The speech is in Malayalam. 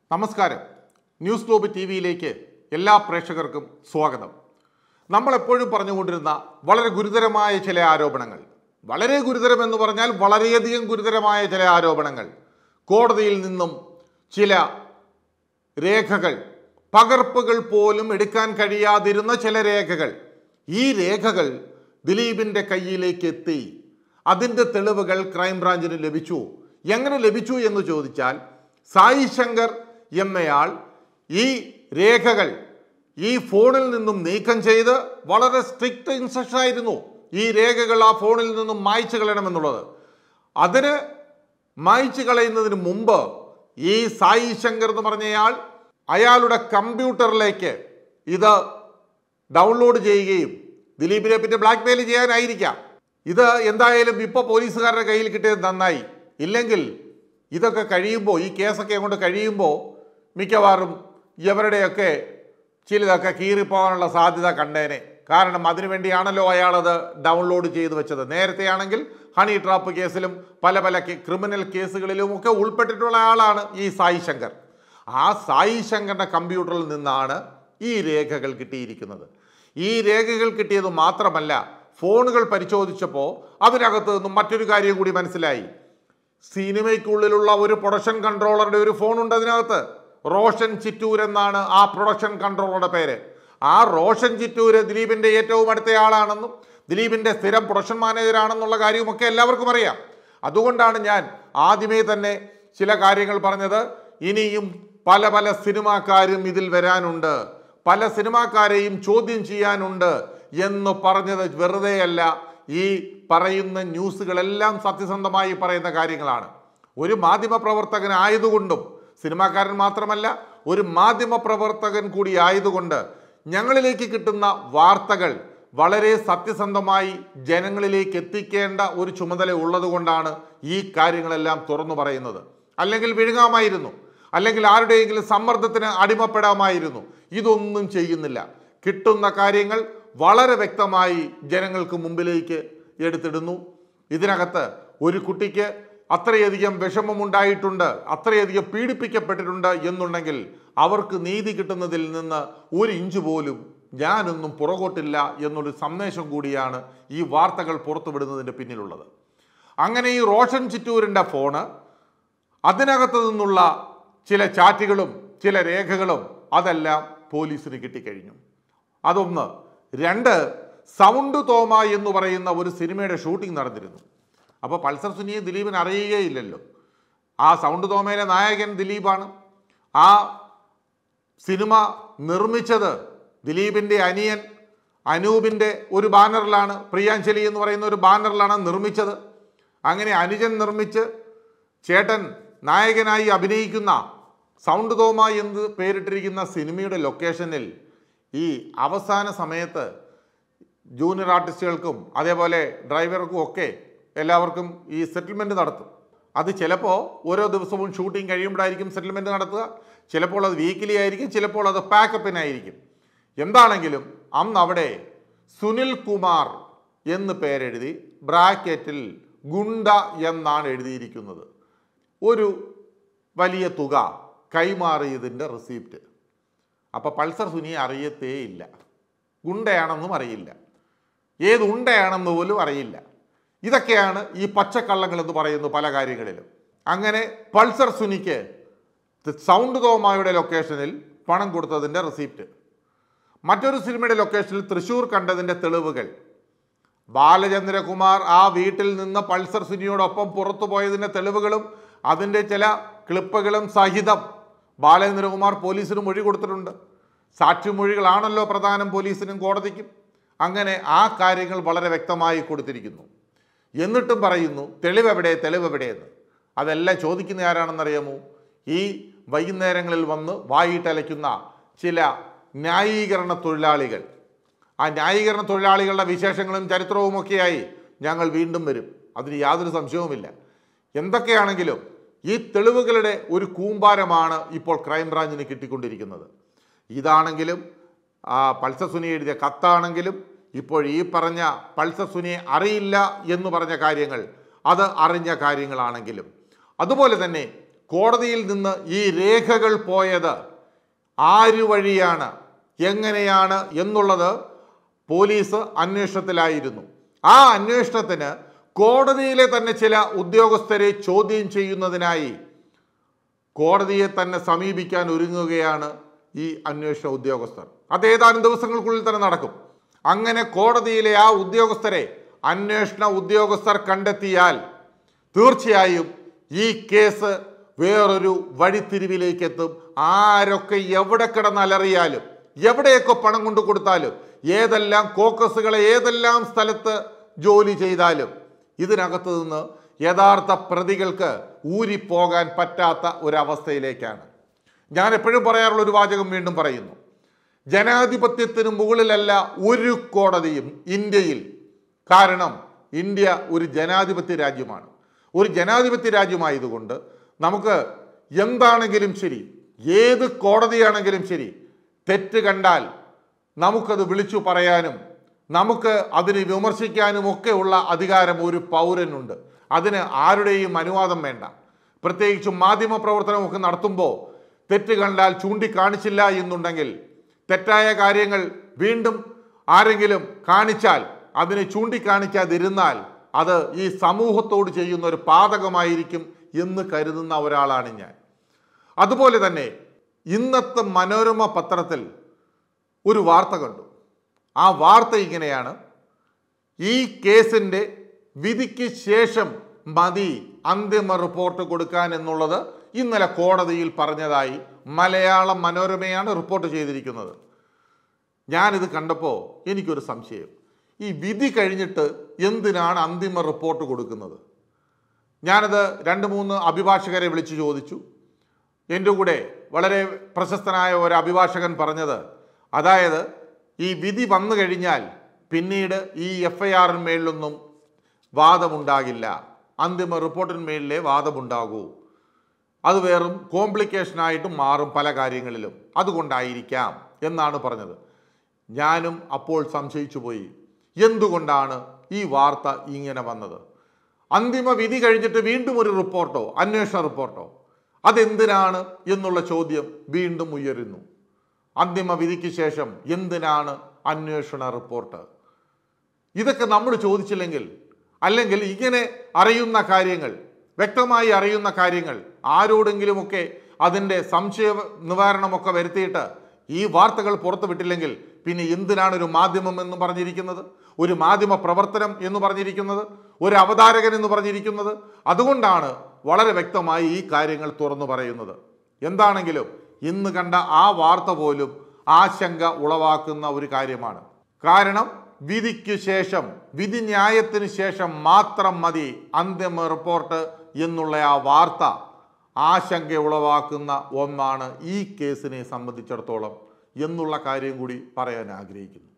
നമസ്കാരം ന്യൂസ് ഗ്ലോബ് ടി വിയിലേക്ക് എല്ലാ പ്രേക്ഷകർക്കും സ്വാഗതം നമ്മൾ എപ്പോഴും പറഞ്ഞുകൊണ്ടിരുന്ന വളരെ ഗുരുതരമായ ചില ആരോപണങ്ങൾ വളരെ ഗുരുതരം എന്ന് പറഞ്ഞാൽ വളരെയധികം ഗുരുതരമായ ചില ആരോപണങ്ങൾ കോടതിയിൽ നിന്നും ചില രേഖകൾ പകർപ്പുകൾ പോലും എടുക്കാൻ കഴിയാതിരുന്ന ചില രേഖകൾ ഈ രേഖകൾ ദിലീപിൻ്റെ കയ്യിലേക്ക് എത്തി അതിൻ്റെ തെളിവുകൾ ക്രൈംബ്രാഞ്ചിന് ലഭിച്ചു എങ്ങനെ ലഭിച്ചു എന്ന് ചോദിച്ചാൽ സായി ശങ്കർ എന്നയാൾ ഈ രേഖകൾ ഈ ഫോണിൽ നിന്നും നീക്കം ചെയ്ത് വളരെ സ്ട്രിക്റ്റ് ഇൻസ്ട്രക്ഷൻ ആയിരുന്നു ഈ രേഖകൾ ആ ഫോണിൽ നിന്നും മായ്ച്ചു കളയണമെന്നുള്ളത് അതിന് മായ്ച്ചു കളയുന്നതിന് മുമ്പ് ഈ സായി ശങ്കർ എന്ന് പറഞ്ഞയാൾ അയാളുടെ കമ്പ്യൂട്ടറിലേക്ക് ഇത് ഡൗൺലോഡ് ചെയ്യുകയും ദിലീപിനെ പറ്റി ബ്ലാക്ക് മെയിൽ ചെയ്യാനായിരിക്കാം ഇത് എന്തായാലും ഇപ്പോൾ പോലീസുകാരുടെ കയ്യിൽ കിട്ടിയത് നന്നായി ഇല്ലെങ്കിൽ ഇതൊക്കെ കഴിയുമ്പോൾ ഈ കേസൊക്കെ കൊണ്ട് കഴിയുമ്പോൾ മിക്കവാറും ഇവരുടെയൊക്കെ ചിലതൊക്കെ കീറിപ്പോകാനുള്ള സാധ്യത കണ്ടേനെ കാരണം അതിനുവേണ്ടിയാണല്ലോ അയാളത് ഡൗൺലോഡ് ചെയ്ത് വെച്ചത് നേരത്തെ ആണെങ്കിൽ ഹണി ട്രാപ്പ് കേസിലും പല പല കേ- ക്രിമിനൽ കേസുകളിലും ഒക്കെ ഉൾപ്പെട്ടിട്ടുള്ള ആളാണ് ഈ സായി ശങ്കർ ആ സായി ശങ്കറിൻ്റെ കമ്പ്യൂട്ടറിൽ നിന്നാണ് ഈ രേഖകൾ കിട്ടിയിരിക്കുന്നത് ഈ രേഖകൾ കിട്ടിയത് മാത്രമല്ല ഫോണുകൾ പരിശോധിച്ചപ്പോൾ അതിനകത്ത് നിന്നും മറ്റൊരു കാര്യം കൂടി മനസ്സിലായി സിനിമയ്ക്കുള്ളിലുള്ള ഒരു പ്രൊഡക്ഷൻ കൺട്രോളറുടെ ഒരു ഫോണുണ്ട് അതിനകത്ത് റോഷൻ ചിറ്റൂർ എന്നാണ് ആ പ്രൊഡക്ഷൻ കൺട്രോളറുടെ പേര് ആ റോഷൻ ചിറ്റൂര് ദിലീപിന്റെ ഏറ്റവും അടുത്ത ആളാണെന്നും ദിലീപിന്റെ സ്ഥിരം പ്രൊഡക്ഷൻ മാനേജറാണെന്നുള്ള കാര്യവുമൊക്കെ എല്ലാവർക്കും അറിയാം അതുകൊണ്ടാണ് ഞാൻ ആദ്യമേ തന്നെ ചില കാര്യങ്ങൾ പറഞ്ഞത് ഇനിയും പല പല സിനിമാക്കാരും ഇതിൽ വരാനുണ്ട് പല സിനിമാക്കാരെയും ചോദ്യം ചെയ്യാനുണ്ട് എന്ന് പറഞ്ഞത് വെറുതെയല്ല ഈ പറയുന്ന ന്യൂസുകളെല്ലാം സത്യസന്ധമായി പറയുന്ന കാര്യങ്ങളാണ് ഒരു മാധ്യമ പ്രവർത്തകൻ ആയതുകൊണ്ടും സിനിമാക്കാരൻ മാത്രമല്ല ഒരു മാധ്യമ പ്രവർത്തകൻ കൂടി ആയതുകൊണ്ട് ഞങ്ങളിലേക്ക് കിട്ടുന്ന വാർത്തകൾ വളരെ സത്യസന്ധമായി ജനങ്ങളിലേക്ക് എത്തിക്കേണ്ട ഒരു ചുമതല ഉള്ളതുകൊണ്ടാണ് ഈ കാര്യങ്ങളെല്ലാം തുറന്നു പറയുന്നത് അല്ലെങ്കിൽ വിഴുങ്ങാമായിരുന്നു അല്ലെങ്കിൽ ആരുടെയെങ്കിലും സമ്മർദ്ദത്തിന് അടിമപ്പെടാമായിരുന്നു ഇതൊന്നും ചെയ്യുന്നില്ല കിട്ടുന്ന കാര്യങ്ങൾ വളരെ വ്യക്തമായി ജനങ്ങൾക്ക് മുമ്പിലേക്ക് എടുത്തിടുന്നു ഇതിനകത്ത് ഒരു കുട്ടിക്ക് അത്രയധികം വിഷമമുണ്ടായിട്ടുണ്ട് അത്രയധികം പീഡിപ്പിക്കപ്പെട്ടിട്ടുണ്ട് എന്നുണ്ടെങ്കിൽ അവർക്ക് നീതി കിട്ടുന്നതിൽ നിന്ന് ഒരു ഇഞ്ച് പോലും ഞാനൊന്നും പുറകോട്ടില്ല എന്നൊരു സന്ദേശം കൂടിയാണ് ഈ വാർത്തകൾ പുറത്തുവിടുന്നതിൻ്റെ പിന്നിലുള്ളത് അങ്ങനെ ഈ റോഷൻ ചിറ്റൂരിൻ്റെ ഫോണ് അതിനകത്ത് നിന്നുള്ള ചില ചാറ്റുകളും ചില രേഖകളും അതെല്ലാം പോലീസിന് കിട്ടിക്കഴിഞ്ഞു അതൊന്ന് രണ്ട് സൗണ്ട് തോമ എന്ന് പറയുന്ന ഒരു സിനിമയുടെ ഷൂട്ടിംഗ് നടന്നിരുന്നു അപ്പോൾ പൾസർ സുനിയെ ദിലീപിന് അറിയുകയില്ലല്ലോ ആ സൗണ്ട് തോമയിലെ നായകൻ ദിലീപാണ് ആ സിനിമ നിർമ്മിച്ചത് ദിലീപിൻ്റെ അനിയൻ അനൂപിൻ്റെ ഒരു ബാനറിലാണ് പ്രിയാഞ്ജലി എന്ന് പറയുന്ന ഒരു ബാനറിലാണ് നിർമ്മിച്ചത് അങ്ങനെ അനുജൻ നിർമ്മിച്ച് ചേട്ടൻ നായകനായി അഭിനയിക്കുന്ന സൗണ്ട് തോമ എന്ന് പേരിട്ടിരിക്കുന്ന സിനിമയുടെ ലൊക്കേഷനിൽ ഈ അവസാന സമയത്ത് ജൂനിയർ ആർട്ടിസ്റ്റുകൾക്കും അതേപോലെ ഡ്രൈവർക്കും ഒക്കെ എല്ലാവർക്കും ഈ സെറ്റിൽമെൻറ്റ് നടത്തും അത് ചിലപ്പോൾ ഓരോ ദിവസവും ഷൂട്ടിംഗ് കഴിയുമ്പോഴായിരിക്കും സെറ്റിൽമെൻറ്റ് നടത്തുക ചിലപ്പോൾ അത് വീക്കിലി ആയിരിക്കും ചിലപ്പോൾ അത് പാക്കപ്പിനായിരിക്കും എന്താണെങ്കിലും അന്ന് അവിടെ സുനിൽ കുമാർ എന്ന് പേരെഴുതി ബ്രാക്കറ്റിൽ ഗുണ്ട എന്നാണ് എഴുതിയിരിക്കുന്നത് ഒരു വലിയ തുക കൈമാറിയതിൻ്റെ റെസിപ്റ്റ് അപ്പോൾ പൾസർ സുനിയെ അറിയത്തേ ഇല്ല ഗുണ്ടയാണെന്നും അറിയില്ല ഏത് ഉണ്ടയാണെന്ന് പോലും അറിയില്ല ഇതൊക്കെയാണ് ഈ പച്ചക്കള്ളങ്ങൾ എന്ന് പറയുന്ന പല കാര്യങ്ങളിലും അങ്ങനെ പൾസർ സുനിക്ക് സൗണ്ട് തോമായുടെ ലൊക്കേഷനിൽ പണം കൊടുത്തതിൻ്റെ റെസിപ്റ്റ് മറ്റൊരു സിനിമയുടെ ലൊക്കേഷനിൽ തൃശ്ശൂർ കണ്ടതിൻ്റെ തെളിവുകൾ ബാലചന്ദ്രകുമാർ ആ വീട്ടിൽ നിന്ന് പൾസർ സുനിയോടൊപ്പം പുറത്തു പോയതിൻ്റെ തെളിവുകളും അതിൻ്റെ ചില ക്ലിപ്പുകളും സഹിതം ബാലചന്ദ്രകുമാർ പോലീസിന് മൊഴി കൊടുത്തിട്ടുണ്ട് സാക്ഷിമൊഴികളാണല്ലോ പ്രധാനം പോലീസിനും കോടതിക്കും അങ്ങനെ ആ കാര്യങ്ങൾ വളരെ വ്യക്തമായി കൊടുത്തിരിക്കുന്നു എന്നിട്ടും പറയുന്നു തെളിവെവിടെ തെളിവെവിടെയെന്ന് അതെല്ലാം ചോദിക്കുന്ന ആരാണെന്നറിയാമോ ഈ വൈകുന്നേരങ്ങളിൽ വന്ന് വായിട്ടലയ്ക്കുന്ന ചില ന്യായീകരണ തൊഴിലാളികൾ ആ ന്യായീകരണ തൊഴിലാളികളുടെ വിശേഷങ്ങളും ചരിത്രവും ഒക്കെയായി ഞങ്ങൾ വീണ്ടും വരും അതിന് യാതൊരു സംശയവുമില്ല എന്തൊക്കെയാണെങ്കിലും ഈ തെളിവുകളുടെ ഒരു കൂമ്പാരമാണ് ഇപ്പോൾ ക്രൈംബ്രാഞ്ചിന് കിട്ടിക്കൊണ്ടിരിക്കുന്നത് ഇതാണെങ്കിലും ആ പൾസർ സുനി എഴുതിയ കത്താണെങ്കിലും ഇപ്പോൾ ഈ പറഞ്ഞ പൾസർ സുനിയെ അറിയില്ല എന്ന് പറഞ്ഞ കാര്യങ്ങൾ അത് അറിഞ്ഞ കാര്യങ്ങളാണെങ്കിലും അതുപോലെ തന്നെ കോടതിയിൽ നിന്ന് ഈ രേഖകൾ പോയത് ആര് വഴിയാണ് എങ്ങനെയാണ് എന്നുള്ളത് പോലീസ് അന്വേഷണത്തിലായിരുന്നു ആ അന്വേഷണത്തിന് കോടതിയിലെ തന്നെ ചില ഉദ്യോഗസ്ഥരെ ചോദ്യം ചെയ്യുന്നതിനായി കോടതിയെ തന്നെ സമീപിക്കാൻ ഒരുങ്ങുകയാണ് ഈ അന്വേഷണ ഉദ്യോഗസ്ഥർ അത് ഏതാനും ദിവസങ്ങൾക്കുള്ളിൽ തന്നെ നടക്കും അങ്ങനെ കോടതിയിലെ ആ ഉദ്യോഗസ്ഥരെ അന്വേഷണ ഉദ്യോഗസ്ഥർ കണ്ടെത്തിയാൽ തീർച്ചയായും ഈ കേസ് വേറൊരു വഴിത്തിരിവിലേക്ക് എത്തും ആരൊക്കെ എവിടെ കിടന്നലറിയാലും എവിടെയൊക്കെ പണം കൊണ്ടു കൊടുത്താലും ഏതെല്ലാം കോക്കസുകളെ ഏതെല്ലാം സ്ഥലത്ത് ജോലി ചെയ്താലും ഇതിനകത്ത് നിന്ന് യഥാർത്ഥ പ്രതികൾക്ക് ഊരിപ്പോകാൻ പറ്റാത്ത ഒരവസ്ഥയിലേക്കാണ് ഞാൻ എപ്പോഴും പറയാറുള്ള ഒരു വാചകം വീണ്ടും പറയുന്നു ജനാധിപത്യത്തിന് മുകളിലല്ല ഒരു കോടതിയും ഇന്ത്യയിൽ കാരണം ഇന്ത്യ ഒരു ജനാധിപത്യ രാജ്യമാണ് ഒരു ജനാധിപത്യ രാജ്യമായതുകൊണ്ട് നമുക്ക് എന്താണെങ്കിലും ശരി ഏത് കോടതിയാണെങ്കിലും ശരി തെറ്റ് കണ്ടാൽ നമുക്കത് വിളിച്ചു പറയാനും നമുക്ക് അതിനെ വിമർശിക്കാനും ഒക്കെ ഉള്ള അധികാരം ഒരു പൗരനുണ്ട് അതിന് ആരുടെയും അനുവാദം വേണ്ട പ്രത്യേകിച്ചും മാധ്യമ പ്രവർത്തനമൊക്കെ നടത്തുമ്പോൾ തെറ്റ് കണ്ടാൽ ചൂണ്ടിക്കാണിച്ചില്ല എന്നുണ്ടെങ്കിൽ തെറ്റായ കാര്യങ്ങൾ വീണ്ടും ആരെങ്കിലും കാണിച്ചാൽ അതിനെ ചൂണ്ടിക്കാണിക്കാതിരുന്നാൽ അത് ഈ സമൂഹത്തോട് ചെയ്യുന്ന ഒരു പാതകമായിരിക്കും എന്ന് കരുതുന്ന ഒരാളാണ് ഞാൻ അതുപോലെ തന്നെ ഇന്നത്തെ മനോരമ പത്രത്തിൽ ഒരു വാർത്ത കണ്ടു ആ വാർത്ത ഇങ്ങനെയാണ് ഈ കേസിൻ്റെ വിധിക്ക് ശേഷം മതി അന്തിമ റിപ്പോർട്ട് കൊടുക്കാൻ എന്നുള്ളത് ഇന്നലെ കോടതിയിൽ പറഞ്ഞതായി മലയാളം മനോരമയാണ് റിപ്പോർട്ട് ചെയ്തിരിക്കുന്നത് ഞാനിത് കണ്ടപ്പോൾ എനിക്കൊരു സംശയം ഈ വിധി കഴിഞ്ഞിട്ട് എന്തിനാണ് അന്തിമ റിപ്പോർട്ട് കൊടുക്കുന്നത് ഞാനത് രണ്ട് മൂന്ന് അഭിഭാഷകരെ വിളിച്ചു ചോദിച്ചു എൻ്റെ കൂടെ വളരെ പ്രശസ്തനായ ഒരു അഭിഭാഷകൻ പറഞ്ഞത് അതായത് ഈ വിധി വന്നു കഴിഞ്ഞാൽ പിന്നീട് ഈ എഫ് ഐ ആറിന്മേലൊന്നും വാദമുണ്ടാകില്ല അന്തിമ റിപ്പോർട്ടിന്മേലിലെ വാദമുണ്ടാകൂ അത് വേറും കോംപ്ലിക്കേഷനായിട്ടും മാറും പല കാര്യങ്ങളിലും അതുകൊണ്ടായിരിക്കാം എന്നാണ് പറഞ്ഞത് ഞാനും അപ്പോൾ സംശയിച്ചു പോയി എന്തുകൊണ്ടാണ് ഈ വാർത്ത ഇങ്ങനെ വന്നത് അന്തിമ വിധി കഴിഞ്ഞിട്ട് വീണ്ടും ഒരു റിപ്പോർട്ടോ അന്വേഷണ റിപ്പോർട്ടോ അതെന്തിനാണ് എന്നുള്ള ചോദ്യം വീണ്ടും ഉയരുന്നു അന്തിമ വിധിക്ക് ശേഷം എന്തിനാണ് അന്വേഷണ റിപ്പോർട്ട് ഇതൊക്കെ നമ്മൾ ചോദിച്ചില്ലെങ്കിൽ അല്ലെങ്കിൽ ഇങ്ങനെ അറിയുന്ന കാര്യങ്ങൾ വ്യക്തമായി അറിയുന്ന കാര്യങ്ങൾ ആരോടെങ്കിലുമൊക്കെ അതിൻ്റെ സംശയ നിവാരണമൊക്കെ വരുത്തിയിട്ട് ഈ വാർത്തകൾ പുറത്തു വിട്ടില്ലെങ്കിൽ പിന്നെ എന്തിനാണ് ഒരു മാധ്യമം എന്ന് പറഞ്ഞിരിക്കുന്നത് ഒരു മാധ്യമ പ്രവർത്തനം എന്ന് പറഞ്ഞിരിക്കുന്നത് ഒരു അവതാരകൻ എന്ന് പറഞ്ഞിരിക്കുന്നത് അതുകൊണ്ടാണ് വളരെ വ്യക്തമായി ഈ കാര്യങ്ങൾ തുറന്നു പറയുന്നത് എന്താണെങ്കിലും ഇന്ന് കണ്ട ആ വാർത്ത പോലും ആശങ്ക ഉളവാക്കുന്ന ഒരു കാര്യമാണ് കാരണം വിധിക്ക് ശേഷം വിധി ന്യായത്തിന് ശേഷം മാത്രം മതി അന്തിമ റിപ്പോർട്ട് എന്നുള്ള ആ വാർത്ത ആശങ്ക ഉളവാക്കുന്ന ഒന്നാണ് ഈ കേസിനെ സംബന്ധിച്ചിടത്തോളം എന്നുള്ള കാര്യം കൂടി പറയാൻ ആഗ്രഹിക്കുന്നു